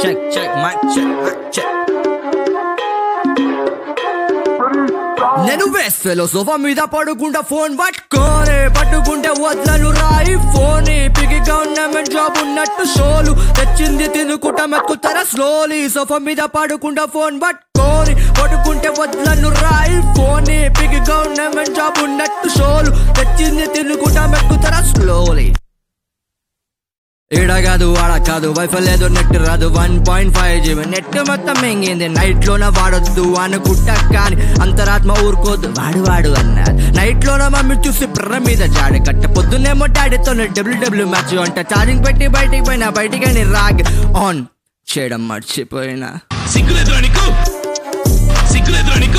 check, check, mic check, mic check. నేను వేస్ఫెలో sofa మీద పడుకుంటా ఫోన్ పట్టుకోనే పట్టుకుంటే వదలను రాయి ఫోన్ పిగి గవర్నమెంట్ జాబ్ ఉన్నట్టు షోలు తెచ్చింది తినుకుంటా మెక్కుతారా స్లోలీ సోఫా మీద పడుకుంటా ఫోన్ పట్టుకోని పట్టుకుంటే వదలను రాయి ఫోన్ పిగి గవర్నమెంట్ జాబ్ ఉన్నట్టు షోలు తెచ్చింది తినుకుంటా మెక్కుతారా స్లోలీ ఈడ కాదు ఆడ కాదు వైఫై లేదు నెట్ రాదు one point five GB net మొత్తం ఎంగింది నైట్ లోన వాడొద్దు అనుకుంటా కానీ అంతరాత్మ ఊరుకోదు వాడు వాడు అన్నారు నైట్ లోన మమ్మీ చూసి ప్ర మీద జాడి కట్ట పొద్దున్నేమో డాడీతో డబ్ల్యూ డబ్ల్యూ మ్యాచ్ అంట ఛార్జింగ్ పెట్టి బయటికి పోయినా బయటికి రాగ్ ఆన్ చేయడం మర్చిపోయినా సిగ్గులేదురా నీకు సిగ్గులేదురా నీకు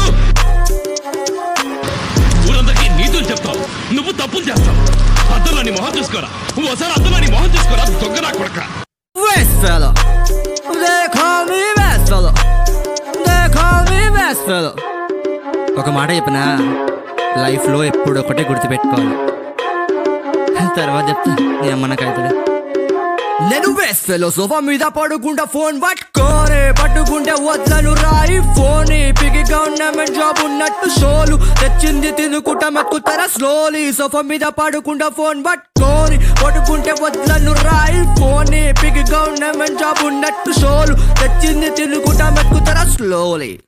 ఊరందరికీ నీతులు చెప్తావు నువ్వు తప్పులు చేస్తావు అద్దంలో నీ మొహం చూసుకోరా ఓసారి అద్దంలో నీ మొహం చూసుకోరా దొంగ నా కొడక West fella They call me West fella They call me West fella ఒక మాట చెప్పనా లైఫ్లో ఎప్పుడు ఒకటే గుర్తుపెట్టుకోవాలి తర్వాత చెప్తా నీ అమ్మ నాకు అవుతుంది నేను వేస్ట్ ఫెలో సోఫా మీద పడుకుంటా ఫోన్ పట్టుకోనే పట్టుకుంటే వదలను రాయి ఫోన్ పిగి గవర్నమెంట్ జాబ్ ఉన్నట్టు షోలు తెచ్చింది తినుకుంటా మెక్కుతారా స్లోలీ సోఫా మీద పడుకుంటా ఫోన్ పట్టుకోని పట్టుకుంటే వదలను రాయి ఫోన్ పిగి గవర్నమెంట్ జాబ్ ఉన్నట్టు షోలు తెచ్చింది తినుకుంటా మెక్కుతారా స్లోలీ